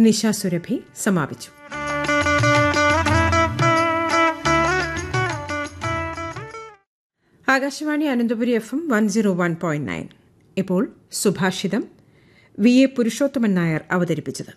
നിശ സുരഭി സമാപിച്ചു Akashvani Ananthapuri F M one zero one point nine ഇപ്പോൾ സുഭാഷിതം വി എ പുരുഷോത്തമൻ നായർ അവതരിപ്പിച്ചത്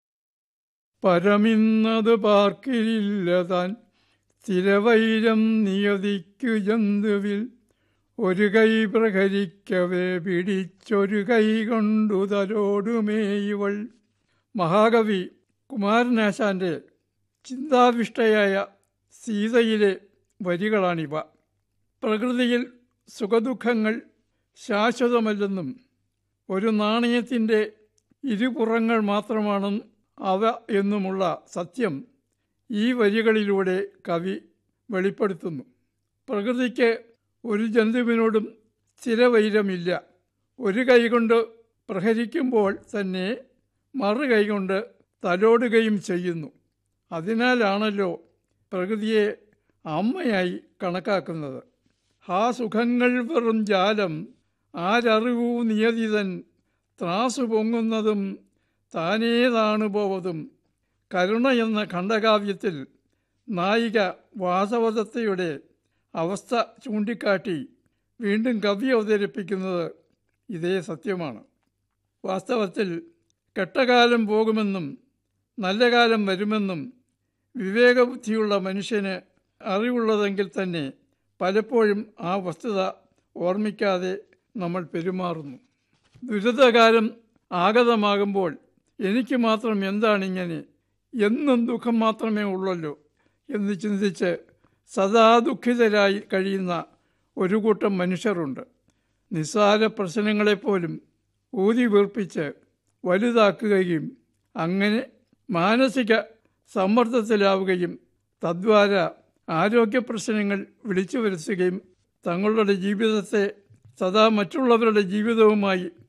പരമിന്നത് പാർക്കിലില്ല താൻ സ്ഥിരവൈരം നിയതിക്കു ജന്തുവിൽ ഒരു കൈ പ്രഹരിക്കവേ പിടിച്ചൊരു കൈ കൊണ്ടു തലോടുമേയിവൾ മഹാകവി കുമാരനാശാന്റെ ചിന്താവിഷ്ടയായ സീതയിലെ വരികളാണിവ പ്രകൃതിയിൽ സുഖദുഃഖങ്ങൾ ശാശ്വതമല്ലെന്നും ഒരു നാണയത്തിൻ്റെ ഇരുപുറങ്ങൾ മാത്രമാണ് അവ എന്നുമുള്ള സത്യം ഈ വരികളിലൂടെ കവി വെളിപ്പെടുത്തുന്നു പ്രകൃതിക്ക് ഒരു ജന്തുവിനോടും സ്ഥിരവൈരമില്ല ഒരു കൈകൊണ്ട് പ്രഹരിക്കുമ്പോൾ തന്നെ മറു കൈകൊണ്ട് തലോടുകയും ചെയ്യുന്നു അതിനാലാണല്ലോ പ്രകൃതിയെ അമ്മയായി കണക്കാക്കുന്നത് ആ സുഖങ്ങൾ വെറും ജാലം ആരറിവൂ നിയതിതൻ ത്രാസു പൊങ്ങുന്നതും താനേതാണ് പോവതും കരുണ എന്ന ഖണ്ഡകാവ്യത്തിൽ നായിക വാസവദത്തയുടെ അവസ്ഥ ചൂണ്ടിക്കാട്ടി വീണ്ടും കവി അവതരിപ്പിക്കുന്നത് ഇതേ സത്യമാണ് വാസ്തവത്തിൽ കെട്ടകാലം പോകുമെന്നും നല്ല കാലം വരുമെന്നും വിവേകബുദ്ധിയുള്ള മനുഷ്യന് അറിവുള്ളതെങ്കിൽ തന്നെ പലപ്പോഴും ആ വസ്തുത ഓർമ്മിക്കാതെ നമ്മൾ പെരുമാറുന്നു ദുരിതകാലം ആഗതമാകുമ്പോൾ എനിക്ക് മാത്രം എന്താണിങ്ങനെ എന്നും ദുഃഖം മാത്രമേ ഉള്ളല്ലോ എന്ന് ചിന്തിച്ച് സദാ ദുഃഖിതരായി കഴിയുന്ന ഒരു കൂട്ടം മനുഷ്യരുണ്ട് നിസ്സാര പ്രശ്നങ്ങളെപ്പോലും ഊതി വീർപ്പിച്ച് വലുതാക്കുകയും അങ്ങനെ മാനസിക സമ്മർദ്ദത്തിലാവുകയും തദ്വാര ആരോഗ്യ പ്രശ്നങ്ങൾ വിളിച്ചു വരുത്തുകയും തങ്ങളുടെ ജീവിതത്തെ സദാ മറ്റുള്ളവരുടെ ജീവിതവുമായി